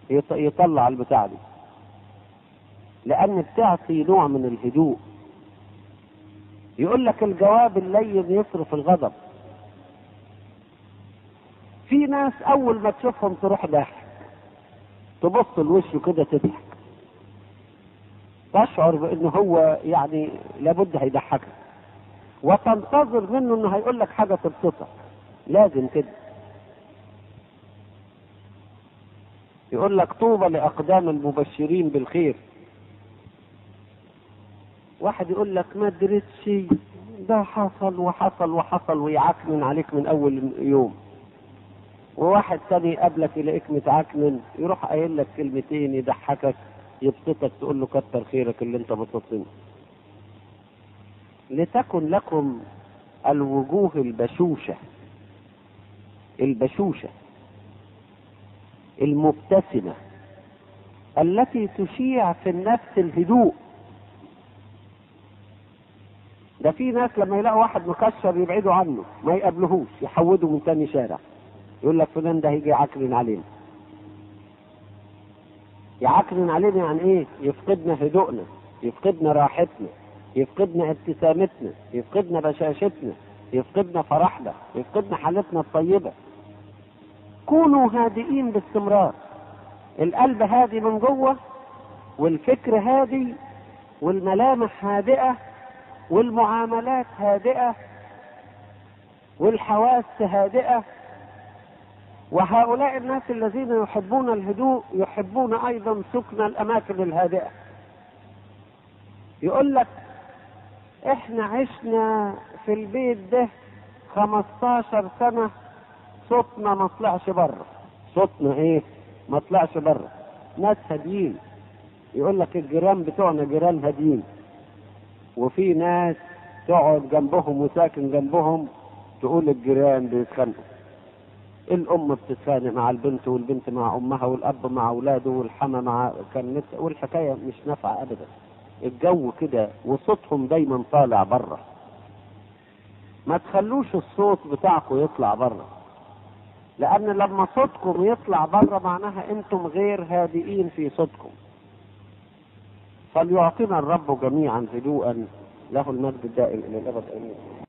يط- يطلع البتاع دي لان بتعطي نوع من الهدوء يقول لك الجواب اللين يصرف الغضب في ناس اول ما تشوفهم تروح ضحك تبص لوشه كده تضحك تشعر بانه هو يعني لابد هيضحكك وتنتظر منه انه هيقول لك حاجه تبسطك لازم كده يقول لك طوبى لاقدام المبشرين بالخير واحد يقول لك ما دريتش ده حصل وحصل وحصل ويعكنن عليك من اول يوم وواحد تاني يقابلك يلاقيك متعكنن يروح قايل لك كلمتين يضحكك يبسطك تقول له كتر خيرك اللي انت بسطتني لتكن لكم الوجوه البشوشة البشوشة المبتسمة التي تشيع في النفس الهدوء ده في ناس لما يلاقوا واحد مكشر يبعدوا عنه ما يقابلهوش يحودوا من تاني شارع يقول لك فلان ده هيجي يعكرن علينا يعكرن علينا يعني ايه يفقدنا هدوءنا يفقدنا راحتنا يفقدنا ابتسامتنا يفقدنا بشاشتنا يفقدنا فرحنا يفقدنا حالتنا الطيبة كونوا هادئين باستمرار القلب هادي من جوه والفكر هادي والملامح هادئة والمعاملات هادئة والحواس هادئة وهؤلاء الناس الذين يحبون الهدوء يحبون ايضا سكن الاماكن الهادئه يقول لك احنا عشنا في البيت ده 15 سنه صوتنا ما طلعش بره صوتنا ايه ما طلعش بره ناس هاديين يقول لك الجيران بتوعنا جيران هاديين وفي ناس تقعد جنبهم وساكن جنبهم تقول الجيران بيتخانقوا الام بتتخانق مع البنت والبنت مع امها والاب مع اولاده والحما مع كان نت- والحكايه مش نافعه ابدا الجو كده وصوتهم دايما طالع بره ما تخلوش الصوت بتاعكم يطلع بره لان لما صوتكم يطلع بره معناها انتم غير هادئين في صوتكم فليعطينا الرب جميعا هدوءا له المجد الدائم الى الابد امين